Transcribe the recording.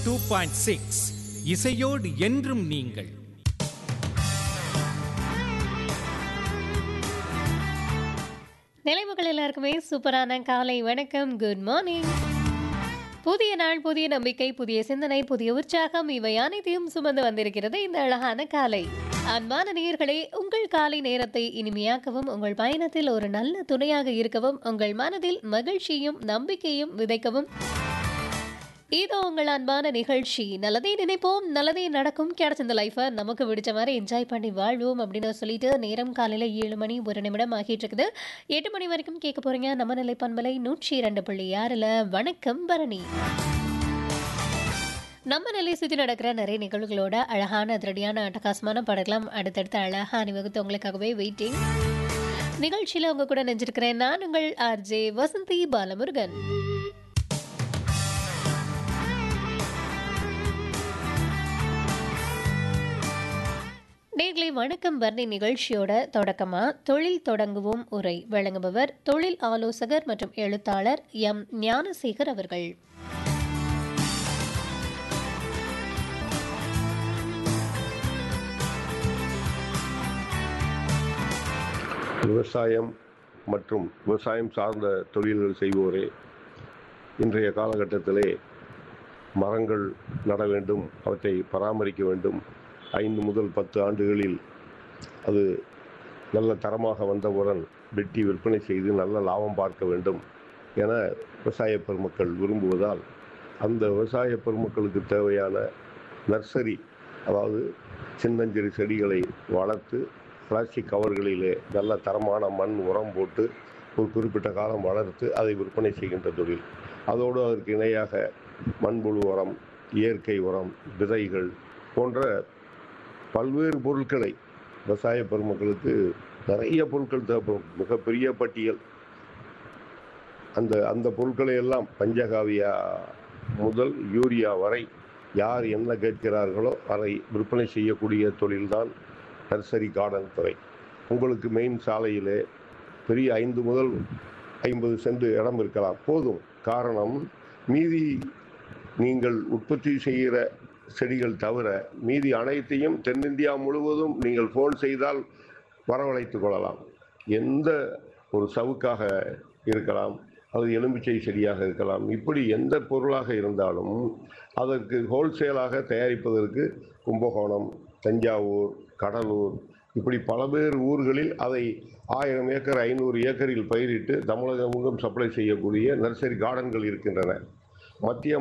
two point six இசையோடு என்றும் நீங்கள் நிலைமக்கள் எல்லாருக்குமே சூப்பரான காலை வணக்கம் குட் மார்னிங் புதிய நாள் புதிய நம்பிக்கை புதிய சிந்தனை புதிய உற்சாகம் இவை அனைத்தையும் சுமந்து வந்திருக்கிறது இந்த அழகான காலை அன்பான நேயர்களே உங்கள் காலை நேரத்தை இனிமையாக்கவும் உங்கள் பயணத்தில் ஒரு நல்ல துணையாக இருக்கவும் உங்கள் மனதில் மகிழ்ச்சியும் நம்பிக்கையும் விதைக்கவும் இதோ உங்கள் அன்பான நிகழ்ச்சி நல்லதே நினைப்போம் நல்லதே நடக்கும் கிடைச்ச இந்த லைஃபை நமக்கு பிடிச்ச மாதிரி என்ஜாய் பண்ணி வாழ்வோம் அப்படின்னு சொல்லிட்டு நேரம் காலையில் ஏழு மணி ஒரு நிமிடம் ஆகிட்டு இருக்குது எட்டு மணி வரைக்கும் கேட்க போறீங்க நம்ம நிலை பண்பலை நூற்றி இரண்டு புள்ளி ஆறில் வணக்கம் பரணி நம்ம நிலை சுற்றி நடக்கிற நிறைய நிகழ்வுகளோட அழகான அதிரடியான அட்டகாசமான படங்களாம் அடுத்தடுத்த அழகா அணிவகுத்து உங்களுக்காகவே வெயிட்டிங் நிகழ்ச்சியில் உங்க கூட நெஞ்சிருக்கிறேன் நான் உங்கள் ஆர்ஜே வசந்தி பாலமுருகன் நேர்களை வணக்கம் வர்ணி நிகழ்ச்சியோட தொடக்கமா தொழில் தொடங்குவோம் உரை வழங்குபவர் தொழில் ஆலோசகர் மற்றும் எழுத்தாளர் எம் ஞானசேகர் அவர்கள் விவசாயம் மற்றும் விவசாயம் சார்ந்த தொழில்கள் செய்வோரே இன்றைய காலகட்டத்திலே மரங்கள் நட வேண்டும் அவற்றை பராமரிக்க வேண்டும் ஐந்து முதல் பத்து ஆண்டுகளில் அது நல்ல தரமாக வந்தவுடன் வெட்டி விற்பனை செய்து நல்ல லாபம் பார்க்க வேண்டும் என விவசாய பெருமக்கள் விரும்புவதால் அந்த விவசாய பெருமக்களுக்கு தேவையான நர்சரி அதாவது சின்னஞ்சிறு செடிகளை வளர்த்து பிளாஸ்டிக் கவர்களிலே நல்ல தரமான மண் உரம் போட்டு ஒரு குறிப்பிட்ட காலம் வளர்த்து அதை விற்பனை செய்கின்ற தொழில் அதோடு அதற்கு இணையாக மண்புழு உரம் இயற்கை உரம் விதைகள் போன்ற பல்வேறு பொருட்களை விவசாய பெருமக்களுக்கு நிறைய பொருட்கள் தேவைப்படும் மிகப்பெரிய பட்டியல் அந்த அந்த பொருட்களை எல்லாம் பஞ்சகாவியா முதல் யூரியா வரை யார் என்ன கேட்கிறார்களோ அதை விற்பனை செய்யக்கூடிய தொழில்தான் நர்சரி கார்டன் துறை உங்களுக்கு மெயின் சாலையிலே பெரிய ஐந்து முதல் ஐம்பது சென்ட் இடம் இருக்கலாம் போதும் காரணம் மீதி நீங்கள் உற்பத்தி செய்கிற செடிகள் தவிர மீதி அனைத்தையும் தென்னிந்தியா முழுவதும் நீங்கள் ஃபோன் செய்தால் வரவழைத்துக் கொள்ளலாம் எந்த ஒரு சவுக்காக இருக்கலாம் அது எலும்பிச்சை செடியாக இருக்கலாம் இப்படி எந்த பொருளாக இருந்தாலும் அதற்கு ஹோல்சேலாக தயாரிப்பதற்கு கும்பகோணம் தஞ்சாவூர் கடலூர் இப்படி பல்வேறு ஊர்களில் அதை ஆயிரம் ஏக்கர் ஐநூறு ஏக்கரில் பயிரிட்டு தமிழகம் முழுவதும் சப்ளை செய்யக்கூடிய நர்சரி கார்டன்கள் இருக்கின்றன மத்திய